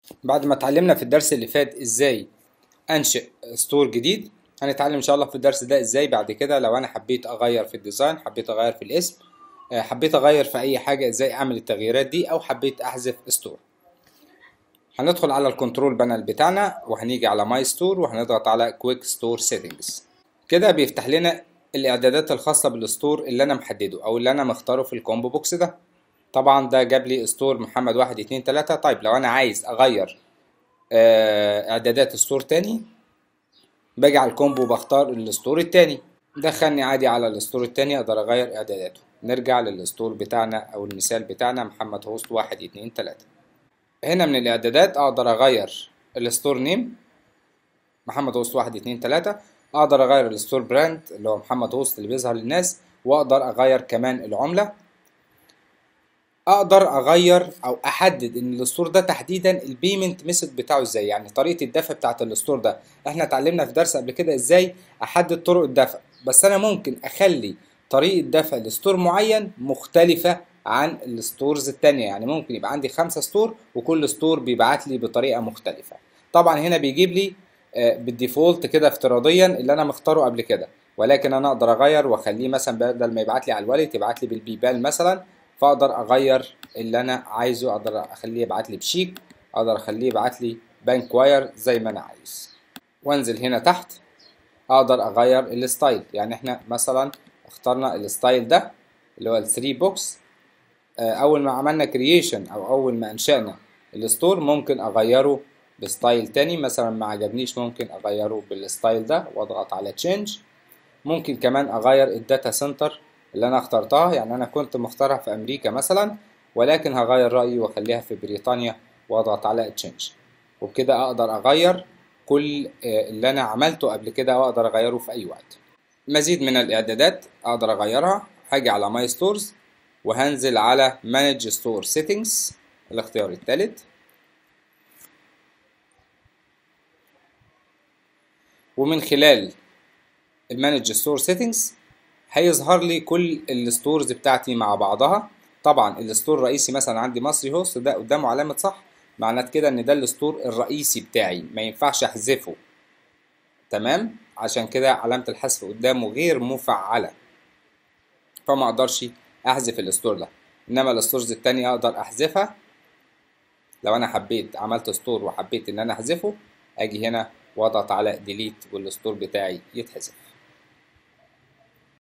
بعد ما اتعلمنا في الدرس اللي فات ازاي انشئ ستور جديد هنتعلم ان شاء الله في الدرس ده ازاي بعد كده لو انا حبيت اغير في الديزاين حبيت اغير في الاسم آه، حبيت اغير في اي حاجه ازاي اعمل التغييرات دي او حبيت احذف ستور هندخل على الكنترول بانل بتاعنا وهنيجي على ماي ستور وهنضغط على كويك ستور سيتنجز كده بيفتح لنا الاعدادات الخاصه بالستور اللي انا محدده او اللي انا مختاره في الكومبو بوكس ده طبعا ده جاب لي ستور محمد واحد اتنين تلاتة طيب لو انا عايز اغير آه، اعدادات ستور تاني باجي على الكومبو بختار الستور التاني دخلني عادي على الستور التاني اقدر اغير اعداداته نرجع للستور بتاعنا او المثال بتاعنا محمد هوست واحد اتنين تلاتة هنا من الاعدادات اقدر اغير الستور نيم محمد هوست واحد اتنين تلاتة اقدر اغير الستور براند اللي هو محمد هوست اللي بيظهر للناس واقدر اغير كمان العملة اقدر اغير او احدد ان الستور ده تحديدا البيمنت ميثود بتاعه ازاي يعني طريقه الدفع بتاعه الستور ده احنا اتعلمنا في درس قبل كده ازاي احدد طرق الدفع بس انا ممكن اخلي طريقه دفع لستور معين مختلفه عن الستورز التانية يعني ممكن يبقى عندي خمسة ستور وكل ستور بيبعت لي بطريقة مختلفة طبعا هنا بيجيب لي آه، بالديفولت كده افتراضيا اللي انا مختاره قبل كده ولكن انا اقدر اغير واخليه مثلا بدل ما يبعت لي على الوالت يبعت لي بالبيبال مثلا فاقدر اغير اللي انا عايزه اقدر اخليه يبعت لي بشيك اقدر اخليه يبعت لي بانك واير زي ما انا عايز وانزل هنا تحت اقدر اغير الستايل يعني احنا مثلا اخترنا الستايل ده اللي هو الثري بوكس اول ما عملنا كرييشن او اول ما انشأنا الستور ممكن اغيره بستايل تاني مثلا ما عجبنيش ممكن اغيره بالستايل ده واضغط على تشينج ممكن كمان اغير الداتا سنتر اللي انا اخترتها يعني انا كنت مختارها في امريكا مثلا ولكن هغير رايي واخليها في بريطانيا واضغط على تشينج وبكده اقدر اغير كل آه، اللي انا عملته قبل كده واقدر اغيره في اي وقت مزيد من الاعدادات اقدر اغيرها هاجي على ماي ستورز وهنزل على مانج ستور سيتنجز الاختيار الثالث ومن خلال المانج ستور سيتنجز هيظهر لي كل الستورز بتاعتي مع بعضها طبعا الستور الرئيسي مثلا عندي مصري هوست ده قدامه علامة صح معنات كده ان ده الستور الرئيسي بتاعي ما ينفعش احذفه تمام عشان كده علامة الحذف قدامه غير مفعلة فما اقدرش احذف الستور ده انما الستورز التانية اقدر احذفها لو انا حبيت عملت ستور وحبيت ان انا احذفه اجي هنا واضغط على ديليت والستور بتاعي يتحذف